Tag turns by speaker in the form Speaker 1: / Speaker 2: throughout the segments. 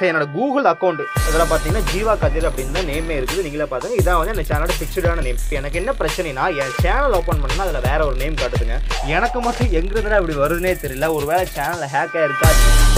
Speaker 1: so என்னோட Google account இதில் பார்த்தீங்கன்னா ஜீவா கதிர் அப்படின்னு தான் நேமே இருக்குது நீங்களே பார்த்துங்க இதான் வந்து என் சேனலோட ஃபிக்ஸ்டான நேம் இப்போ எனக்கு என்ன பிரச்சனைனா என் சேனல் ஓப்பன் பண்ணால் அதில் வேற ஒரு நேம் காட்டுதுங்க எனக்கு மட்டும் எங்கிருந்து இப்படி வருதுன்னே தெரியல ஒருவேளை சேனலில் ஹேக் ஆயிருக்கா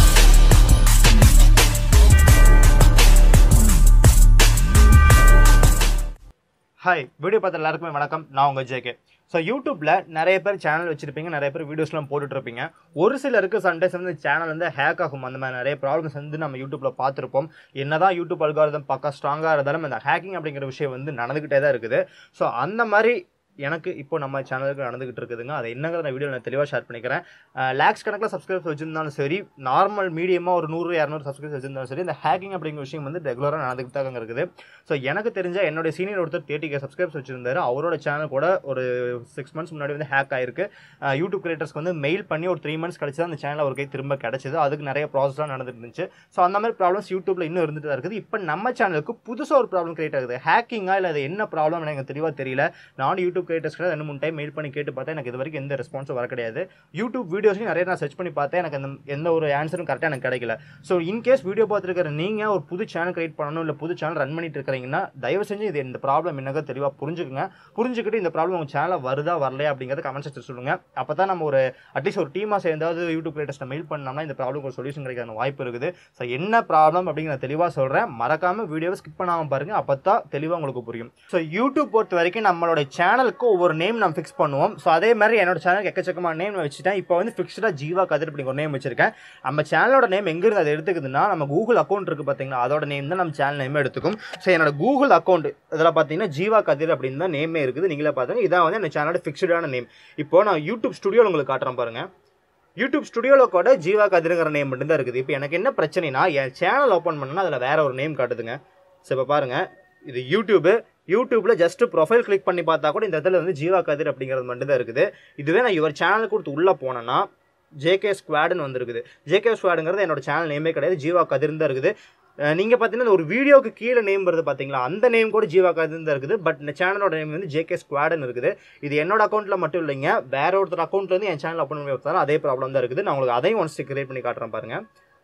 Speaker 1: ஹாய் வீடியோ பார்த்த எல்லாருக்குமே வணக்கம் நான் உங்கள் ஜேகே ஸோ யூடியூப்பில் நிறைய பேர் சேனல் வச்சிருப்பீங்க நிறைய பேர் வீடியோஸ்லாம் போட்டுட்டு இருப்பீங்க ஒரு சிலருக்கு சண்டேஸ் வந்து சேனல் வந்து ஹேக் ஆகும் அந்த மாதிரி நிறைய ப்ராப்ளம்ஸ் வந்து நம்ம யூடியூப்பில் பார்த்துருப்போம் என்னதான் யூடியூப் அல்காரதம் பக்கா ஸ்ட்ராங்காக இருந்தாலும் இந்த ஹேக்கிங் அப்படிங்கிற விஷயம் வந்து நடந்துக்கிட்டே தான் இருக்குது ஸோ அந்த மாதிரி எனக்கு இப்போ நம்ம சேனலுக்கு நடந்துகிட்டு இருக்குதுங்க அது என்னங்கிறத நான் வீடியோ நான் தெளிவாக ஷேர் பண்ணிக்கிறேன் லேக்ஸ் கணக்கில் சப்ஸ்கிரைபர்ஸ் வச்சிருந்தாலும் சரி நார்மல் மீடியமாக ஒரு நூறு இரநூறு சப்ஸ்கிரைபர்ஸ் வச்சிருந்தாலும் சரி இந்த ஹேக்கிங் அப்படிங்கிற விஷயம் வந்து ரெகுலராக நடந்துகிட்டு தாங்க இருக்குது ஸோ எனக்கு தெரிஞ்ச என்னுடைய சீனியர் ஒருத்தர் தேர்ட்டி கே சப்ஸ்கிரைப்ஸ் வச்சிருந்தாரு அவரோட சேனல் கூட ஒரு சிக்ஸ் மந்த்ஸ் முன்னாடி வந்து ஹேக் ஆயிருக்கு அஹ் யூடியூப் கிரியேட்டர்ஸ்க்கு வந்து மெயில் பண்ணி ஒரு த்ரீ மந்த்ஸ் கழிச்சு தான் அந்த சேனல் ஒரு கை திரும்ப கிடச்சிது அதுக்கு நிறைய ப்ராசஸ்லாம் நடந்துட்டு இருந்துச்சு ஸோ அந்த மாதிரி ப்ராப்ளம்ஸ் யூடியூப்ல இன்னும் இருந்துட்டு தான் இருக்குது இப்போ நம்ம சேனலுக்கு புதுசாக ஒரு ப்ராப்ளம் கிரியேட் ஆகுது ஹேக்கிங்கா இல்லை அது என்ன ப்ராப்ளம் எனக்கு தெளிவாக தெரியல நானும் யூடியூப் கிரியேட்டர்ஸ் கூட ரெண்டு மூணு டைம் மெயில் பண்ணி கேட்டு பார்த்தேன் எனக்கு இது வரைக்கும் எந்த ரெஸ்பான்ஸும் வர கிடையாது யூடியூப் வீடியோஸையும் நிறைய நான் சர்ச் பண்ணி பார்த்தேன் எனக்கு அந்த எந்த ஒரு ஆன்சரும் கரெக்டாக எனக்கு கிடைக்கல ஸோ இன்கேஸ் வீடியோ பார்த்துருக்கிற நீங்கள் ஒரு புது சேனல் கிரியேட் பண்ணணும் இல்லை புது சேனல் ரன் பண்ணிட்டு இருக்கிறீங்கன்னா தயவு செஞ்சு இது இந்த ப்ராப்ளம் என்னங்க தெளிவாக புரிஞ்சுக்குங்க புரிஞ்சுக்கிட்டு இந்த ப்ராப்ளம் உங்கள் சேனல் வருதா வரலையா அப்படிங்கிறத கமெண்ட் செக்ஷன் சொல்லுங்கள் அப்போ தான் நம்ம ஒரு அட்லீஸ்ட் ஒரு டீமாக சேர்ந்தாவது யூடியூப் கிரியேட்டர்ஸ்ட்டை மெயில் பண்ணோம்னா இந்த ப்ராப்ளம் ஒரு சொல்யூஷன் கிடைக்காத வாய்ப்பு இருக்குது ஸோ என்ன ப்ராப்ளம் அப்படிங்கிற தெளிவாக சொல்கிறேன் மறக்காமல் வீடியோவை ஸ்கிப் பண்ணாமல் பாருங்கள் அப்போ தான் தெளிவாக உங்களுக்கு புரியும் ஸோ யூடியூப் பொறுத்த வரைக்கும் நம்மளோட சேனலுக்கு ஒவ்வொரு நேம் நம்ம ஃபிக்ஸ் பண்ணுவோம் ஸோ அதே மாதிரி என்னோட சேனலுக்கு எக்கச்சக்கமான நேம் வச்சுட்டேன் இப்போ வந்து ஃபிக்ஸ்டாக ஜீவா கதிர் அப்படிங்கிற ஒரு நேம் வச்சிருக்கேன் நம்ம சேனலோட நேம் எங்கிருந்து அதை எடுத்துக்குதுன்னா நம்ம கூகுள் அக்கௌண்ட் இருக்குது பார்த்தீங்களா அதோட நேம் தான் நம்ம சேனல் நேமே எடுத்துக்கும் ஸோ என்னோட கூகுள் அக்கௌண்ட் இதில் பார்த்தீங்கன்னா ஜீவா கதிர் அப்படின்னு தான் நேமே இருக்குது நீங்களே பார்த்துங்க இதான் வந்து என் சேனலோட ஃபிக்ஸ்டான நேம் இப்போ நான் யூடியூப் ஸ்டுடியோவில் உங்களுக்கு காட்டுறேன் பாருங்க யூடியூப் ஸ்டுடியோவில் கூட ஜீவா கதிருங்கிற நேம் மட்டும்தான் இருக்குது இப்போ எனக்கு என்ன பிரச்சனைனா என் சேனல் ஓப்பன் பண்ணனா அதில் வேற ஒரு நேம் காட்டுதுங்க ஸோ இப்போ பாருங்க இது யூடியூபு யூடியூப்ல ஜஸ்ட் ப்ரொஃபைல் கிளிக் பண்ணி பார்த்தா கூட இந்த இடத்துல வந்து ஜீவா கதிர் அப்படிங்கிறது மட்டும் தான் இருக்குது இதுவே நான் இவர் சேனல் கொடுத்து உள்ளே போனேன்னா ஜேகே ஸ்குவாடுன்னு வந்திருக்குது ஜேகே ஸ்குவாடுங்கிறது என்னோட சேனல் நேமே கிடையாது ஜீவா கதிர் தான் இருக்குது அஹ் நீங்க பார்த்தீங்கன்னா இந்த ஒரு வீடியோக்கு கீழே நேம் வருது பார்த்தீங்களா அந்த நேம் கூட ஜீவா கதிர் தான் இருக்குது பட் இந்த சேனலோட நேம் வந்து ஜேகே ஸ்குவாடுன்னு இருக்குது இது என்னோட அக்கௌண்ட்டில் மட்டும் இல்லைங்க வேற ஒருத்தர் அக்கௌண்ட்ல இருந்து என் சேனல் ஓப்பன் பண்ணி வைத்தாலும் அதே ப்ராப்ளம் தான் இருக்குது நான் உங்களுக்கு அதையும் ஒன்ஸ் கிரியேட் பண்ணி காட்டுறேன் பாருங்க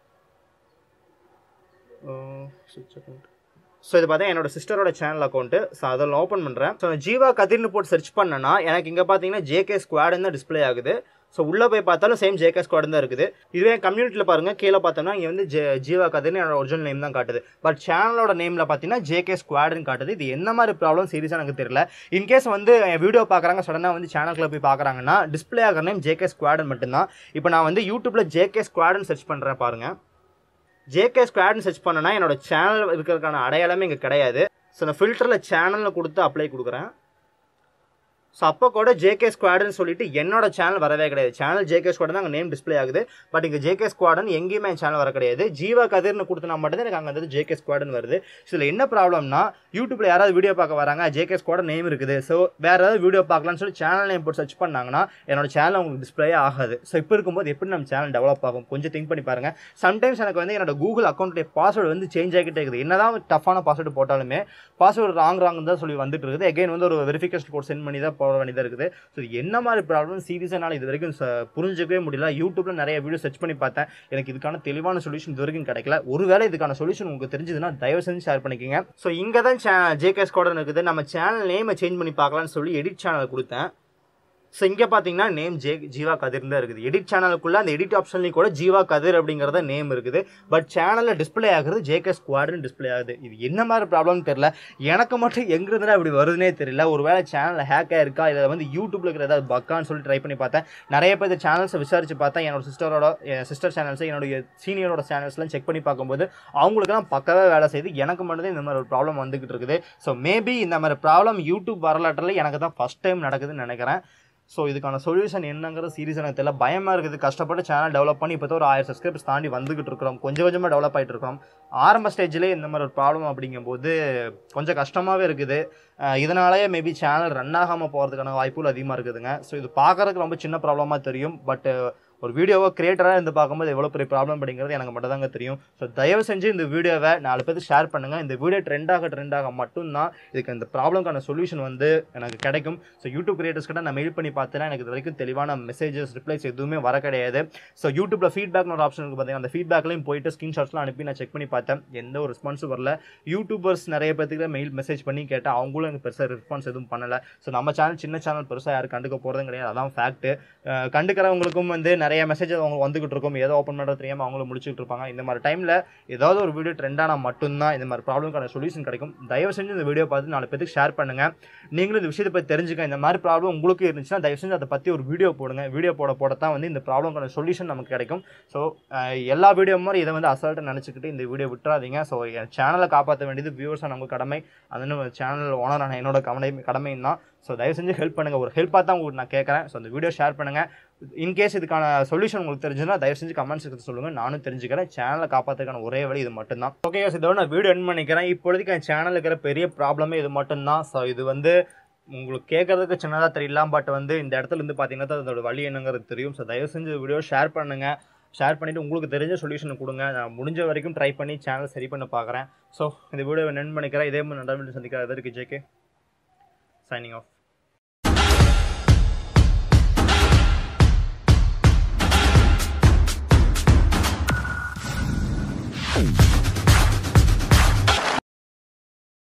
Speaker 1: ஸோ இது பார்த்தா என்னோட சிஸ்டரோட சேனல் அக்கௌண்ட்டு ஸோ அதில் ஓப்பன் பண்ணுறேன் ஸோ ஜீவா கதிர்னு போட்டு சர்ச் பண்ணேன்னா எனக்கு இங்கே பார்த்தீங்கன்னா ஜேகே ஸ்குவாடுன்னு தான் டிஸ்ப்ளே ஆகுது ஸோ உள்ளே போய் பார்த்தாலும் சேம் ஜேகே ஸ்குவாடு தான் இருக்குது இதுவே கம்யூனிட்டியில் பாருங்கள் கீழே பார்த்தோம்னா இங்கே வந்து ஜே ஜீவா கதிர்னு என்னோட ஒரிஜினல் நேம் தான் காட்டுது பட் சேனலோட நேமில் பார்த்தீங்கன்னா ஜேகே ஸ்குவாடுன்னு காட்டுது இது என்ன மாதிரி ப்ராப்ளம் சீரியஸாக எனக்கு தெரியல இன்கேஸ் வந்து என் வீடியோ பார்க்குறாங்க சடனாக வந்து சேனலுக்குள்ள போய் பார்க்குறாங்கன்னா டிஸ்ப்ளே ஆகிற நேம் ஜேகே ஸ்குவாடுன்னு மட்டும்தான் இப்போ நான் வந்து யூடியூப்பில் ஜேகே ஸ்குவாடுன்னு சர்ச் பண்ணுறேன் பாருங்கள் ஜேகே ஸ்குவாட்னு சர்ச் பண்ணனா என்னோட சேனல் இருக்கிறதுக்கான அடையாளமே இங்கே கிடையாது ஸோ நான் ஃபில்டரில் சேனலில் கொடுத்து அப்ளை கொடுக்குறேன் ஸோ அப்போ கூட ஜேகே ஸ்குவாடுன்னு சொல்லிட்டு என்னோட சேனல் வரவே கிடையாது சேனல் ஜேகே ஸ்குவாடு தான் அங்கே நேம் டிஸ்ப்ளே ஆகுது பட் இங்கே ஜேகே ஸ்குவாடுன்னு எங்கேயுமே என் சேனல் வர கிடையாது ஜீவா கதிர்னு கொடுத்தனா மட்டும் எனக்கு அங்கே வந்து ஜேகே ஸ்குவாடுன்னு வருது ஸோ இதில் என்ன ப்ராப்ளம்னா யூடியூப்பில் யாராவது வீடியோ பார்க்க வராங்க ஜேகே ஸ்குவாட் நேம் இருக்குது ஸோ வேறு ஏதாவது வீடியோ பார்க்கலாம்னு சொல்லி சேனல் நேம் போட்டு சர்ச் பண்ணாங்கன்னா என்னோட சேனல் உங்களுக்கு டிஸ்ப்ளே ஆகாது ஸோ இப்போ இருக்கும்போது எப்படி நம்ம சேனல் டெவலப் ஆகும் கொஞ்சம் திங்க் பண்ணி பாருங்கள் சம்டைம்ஸ் எனக்கு வந்து என்னோட கூகுள் அக்கௌண்ட்டுடைய பாஸ்வேர்டு வந்து சேஞ்ச் ஆகிட்டே இருக்குது என்னதான் டஃப்பான பாஸ்வேர்டு போட்டாலுமே பாஸ்வேர்டு ராங் ராங் தான் சொல்லி வந்துட்டு இருக்குது எகைன் வந்து ஒரு வெரிஃபிகேஷன் கோட் சென்ட் பண்ணி தான் போட வேண்டியதாக இருக்குது ஸோ இது என்ன மாதிரி ப்ராப்ளம் சீரியஸாக என்னால் இது வரைக்கும் ச- புரிஞ்சுக்கவே முடியல யூடியூப்ல நிறைய வீடியோ சர்ச் பண்ணி பார்த்தேன் எனக்கு இதுக்கான தெளிவான சொல்யூஷன் இது வரைக்கும் கிடைக்கல ஒருவேளை இதுக்கான சொல்யூஷன் உங்களுக்கு தெரிஞ்சதுன்னா தயவு செஞ்சு ஷேர் பண்ணிக்கோங்க ஸோ இங்கே தான் ஜேகேஸ் கோடன் இருக்குது நம்ம சேனல் நேமை சேஞ்ச் பண்ணி பார்க்கலாம்னு சொல்லி எடிட் சேனல் கொடுத்தேன் ஸோ இங்கே பார்த்தீங்கன்னா நேம் ஜே ஜீவா கதிர் தான் இருக்குது எடிட் சேனலுக்குள்ள அந்த எடிட் ஆப்ஷன்லையும் கூட ஜீவா கதிர் அப்படிங்கிறத நேம் இருக்குது பட் சேனலில் டிஸ்ப்ளே ஆகுறது ஜேகே ஸ்குவாடுன்னு டிஸ்ப்ளே ஆகுது இது என்ன மாதிரி ப்ராப்ளம்னு தெரியல எனக்கு மட்டும் எங்கிருந்துனா இப்படி வருதுன்னே தெரியல ஒருவேளை சேனலில் ஹேக் ஆயிருக்கா இல்லை வந்து யூடியூப்ல இருக்கிற ஏதாவது பக்கான்னு சொல்லி ட்ரை பண்ணி பார்த்தேன் நிறைய பேர் இந்த சேனல்ஸை விசாரிச்சு பார்த்தேன் என்னோட சிஸ்டரோட சிஸ்டர் சேனல்ஸ் என்னுடைய சீனியரோட சேனல்ஸ்லாம் செக் பண்ணி பார்க்கும்போது அவங்களுக்குலாம் பக்கவே வேலை செய்யுது எனக்கு மட்டும்தான் இந்த மாதிரி ஒரு ப்ராப்ளம் வந்துகிட்டு இருக்குது ஸோ மேபி இந்த மாதிரி ப்ராப்ளம் யூடியூப் வரலாற்றில் எனக்கு தான் ஃபஸ்ட் டைம் நடக்குதுன்னு நினைக்கிறேன் ஸோ இதுக்கான சொல்யூஷன் என்னங்கிறது சீரியஸ் எனக்கு தெரியல பயமாக இருக்குது கஷ்டப்பட்டு சேனல் டெவலப் பண்ணி இப்போ ஒரு ஆயிரம் சப்ஸ்கிரைபர்ஸ் தாண்டி வந்துகிட்டு இருக்கிறோம் கொஞ்சம் கொஞ்சமாக டெவலப் ஆகிட்டு இருக்கிறோம் ஆரம்ப ஸ்டேஜ்லேயே இந்த மாதிரி ஒரு ப்ராப்ளம் அப்படிங்கும்போது கொஞ்சம் கஷ்டமாகவே இருக்குது அஹ் இதனாலேயே மேபி சேனல் ரன் ஆகாமல் போகிறதுக்கான வாய்ப்புகள் அதிகமாக இருக்குதுங்க ஸோ இது பார்க்கறதுக்கு ரொம்ப சின்ன ப்ராப்ளமாக தெரியும் பட் ஒரு வீடியோவை கிரியேட்டராக இருந்து பார்க்கும்போது எவ்வளோ பெரிய ப்ராப்ளம் அப்படிங்கிறது எனக்கு மட்டும் தாங்க தெரியும் ஸோ தயவு செஞ்சு இந்த வீடியோவை நாலு பேருக்கு ஷேர் பண்ணுங்கள் இந்த வீடியோ ட்ரெண்டாக ட்ரெண்டாக மட்டும்தான் இதுக்கு இந்த ப்ராப்ளம்க்கான சொல்யூஷன் வந்து எனக்கு கிடைக்கும் ஸோ யூடியூப் கிரியேட்டர்ஸ் கிட்ட நான் மெயில் பண்ணி பார்த்தேன்னா எனக்கு இது வரைக்கும் தெளிவான மெசேஜஸ் ரிப்ளைஸ் எதுவுமே வர கிடையாது ஸோ யூடியூப்ல ஃபீட்பேக்னு ஒரு ஆப்ஷன் இருக்குது பார்த்தீங்கன்னா அந்த ஃபீட்பேக்லையும் போயிட்டு ஸ்க்ரீன்ஷாட்ஸ்லாம் அனுப்பி நான் செக் பண்ணி பார்த்தேன் எந்த ஒரு ரெஸ்பான்ஸும் வரல யூடியூபர்ஸ் நிறைய பேருக்கு மெயில் மெசேஜ் பண்ணி கேட்டேன் அவங்களும் எனக்கு பெருசாக ரெஸ்பான்ஸ் எதுவும் பண்ணலை ஸோ நம்ம சேனல் சின்ன சேனல் பெருசாக யாரும் கண்டுக்க போகிறதும் கிடையாது அதான் ஃபேக்ட்டு கண்டுக்கிறவங்களுக்கும் வந்து நிறைய மெசேஜ் அவங்க வந்துகிட்டு இருக்கும் ஏதோ ஓப்பன் பண்ணுறது தெரியாமல் அவங்களும் முடிச்சுட்டு இருப்பாங்க இந்த மாதிரி டைமில் ஏதாவது ஒரு வீடியோ ட்ரெண்டானா மட்டும்தான் இந்த மாதிரி ப்ராப்ளம்க்கான சொல்யூஷன் கிடைக்கும் தயவு செஞ்சு இந்த வீடியோ பார்த்து நாலு பேருக்கு ஷேர் பண்ணுங்கள் நீங்களும் இந்த விஷயத்தை பற்றி தெரிஞ்சுக்க இந்த மாதிரி ப்ராப்ளம் உங்களுக்கு இருந்துச்சுன்னா தயவு செஞ்சு அதை பற்றி ஒரு வீடியோ போடுங்க வீடியோ போட போட தான் வந்து இந்த ப்ராப்ளம்க்கான சொல்யூஷன் நமக்கு கிடைக்கும் ஸோ எல்லா வீடியோ மாதிரி இதை வந்து அசால்ட்டாக நினச்சிக்கிட்டு இந்த வீடியோ விட்டுறாதீங்க ஸோ என் சேனலை காப்பாற்ற வேண்டியது வியூவர்ஸாக நமக்கு கடமை அதன்னு சேனல் ஓனரான என்னோட கடமை கடமையும் தான் ஸோ தயவு செஞ்சு ஹெல்ப் பண்ணுங்கள் ஒரு ஹெல்ப்பாக தான் உங்களுக்கு நான் கேட்குறேன் ஸோ அந்த வீடியோ ஷேர் பண்ணுங்கள் இன்கேஸ் இதுக்கான சொல்யூஷன் உங்களுக்கு தெரிஞ்சுன்னா தயவு செஞ்சு கமெண்ட்ஸ் எடுத்து சொல்லுங்கள் நானும் தெரிஞ்சுக்கிறேன் சேனலை காப்பாற்றுக்கான ஒரே வழி இது மட்டும்தான் ஓகே இதோட நான் வீடியோ என் பண்ணிக்கிறேன் இப்போதைக்கு என் சேனல் இருக்கிற பெரிய ப்ராப்ளமே இது மட்டும்தான் ஸோ இது வந்து உங்களுக்கு கேட்கறதுக்கு சின்னதாக தெரியலாம் பட் வந்து இந்த இடத்துல இருந்து பார்த்தீங்கன்னா தான் அதோட வழி என்னங்கிறது தெரியும் ஸோ தயவு செஞ்சு வீடியோ ஷேர் பண்ணுங்கள் ஷேர் பண்ணிவிட்டு உங்களுக்கு தெரிஞ்ச சொல்யூஷன் கொடுங்க நான் முடிஞ்ச வரைக்கும் ட்ரை பண்ணி சேனல் சரி பண்ண பார்க்குறேன் ஸோ இந்த வீடியோ நென் பண்ணிக்கிறேன் இதே மாதிரி நடவடிக்கை சந்திக்கிற இதற்கு ஜேகே சைனிங் ஆஃப்
Speaker 2: Thank